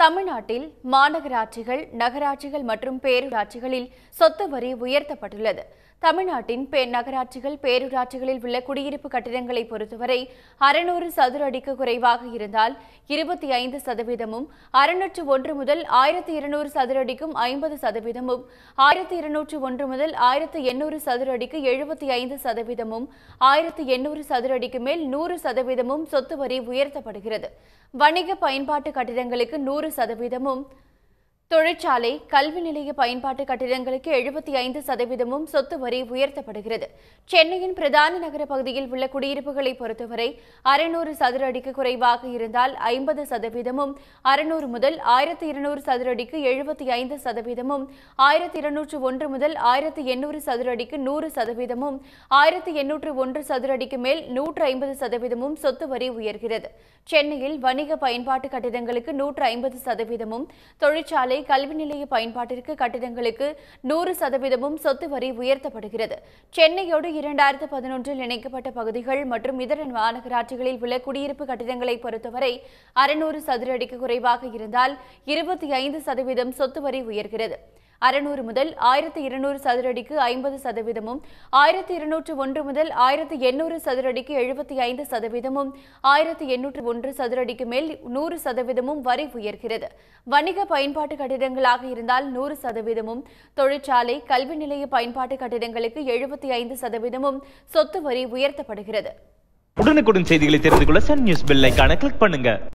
தமிழ்நாட்டில் மாநகராட்சிகள் நகராட்சிகள் மற்றும் பேரூராட்சிகளில் சொத்து வரி உயர்த்தப்பட்டுள்ளது தமிழ்நாட்டின் பே நகராட்சிகள் பேரூராட்சிகளில் உள்ள குடியிருப்பு கட்டிடங்களை பொறுத்தவரை அறுநூறு சதுர அடிக்கு குறைவாக இருந்தால் இருபத்தி ஐந்து சதவீதமும் அறுநூற்று ஒன்று முதல் ஆயிரத்தி இருநூறு சதுர அடிக்கும் ஐம்பது சதவீதமும் ஆயிரத்தி இருநூற்று ஒன்று முதல் ஆயிரத்து எண்ணூறு சதுர அடிக்கு எழுபத்தி ஐந்து சதவீதமும் ஆயிரத்து எண்ணூறு சதுர அடிக்கு மேல் நூறு சதவீதமும் சொத்து வரி உயர்த்தப்படுகிறது வணிக பயன்பாட்டு கட்டிடங்களுக்கு நூறு சதவீதமும் தொழிற்சாலை கல்வி நிலைய பயன்பாட்டு கட்டிடங்களுக்கு எழுபத்தி ஐந்து சதவீதமும் சொத்து வரி உயர்த்தப்படுகிறது சென்னையின் பிரதான நகர பகுதியில் உள்ள குடியிருப்புகளை பொறுத்தவரை அறுநூறு சதுர அடிக்கு குறைவாக இருந்தால் ஐம்பது சதவீதமும் அறுநூறு முதல் ஆயிரத்தி இருநூறு சதுர அடிக்கு எழுபத்தி ஐந்து சதவீதமும் ஆயிரத்தி இருநூற்று ஒன்று முதல் ஆயிரத்தி எண்ணூறு சதுர அடிக்கு நூறு சதவீதமும் ஆயிரத்தி எண்ணூற்று ஒன்று சதுர அடிக்கு மேல் நூற்று ஐம்பது சதவீதமும் சொத்து வரி உயர்கிறது சென்னையில் வணிக பயன்பாட்டு கட்டிடங்களுக்கு நூற்று ஐம்பது சதவீதமும் தொழிற்சாலை கல்வி நிலைய பயன்பாட்டிற்கு கட்டிடங்களுக்கு நூறு சதவீதமும் சொத்து வரி உயர்த்தப்படுகிறது சென்னையோடு இரண்டாயிரத்து பதினொன்றில் இணைக்கப்பட்ட பகுதிகள் மற்றும் இதர மாநகராட்சிகளில் உள்ள குடியிருப்பு கட்டிடங்களை பொறுத்தவரை அறுநூறு சதுர அடிக்கு குறைவாக இருந்தால் இருபத்தி ஐந்து சதவீதம் சொத்து வரி உயர்கிறது அறுநூறு முதல் ஆயிரத்தி இருநூறு சதுர அடிக்கு ஐம்பது சதவீதமும் ஆயிரத்தி இருநூற்று ஒன்று முதல் ஆயிரத்தி எண்ணூறு சதுர அடிக்கு எழுபத்தி ஐந்து சதவீதமும் ஆயிரத்தி எண்ணூற்று ஒன்று சதுர அடிக்கு மேல் நூறு சதவீதமும் வரி உயர்கிறது வணிக பயன்பாட்டு கட்டிடங்களாக இருந்தால் நூறு சதவீதமும் தொழிற்சாலை கல்வி நிலைய பயன்பாட்டு கட்டிடங்களுக்கு எழுபத்தி ஐந்து சதவீதமும் சொத்து வரி உயர்த்தப்படுகிறது உடனுக்குடன் செய்திகளை தெரிந்து கொள்ள சன் நியூஸ் பெல் ஐகானை கிளிக் பண்ணுங்க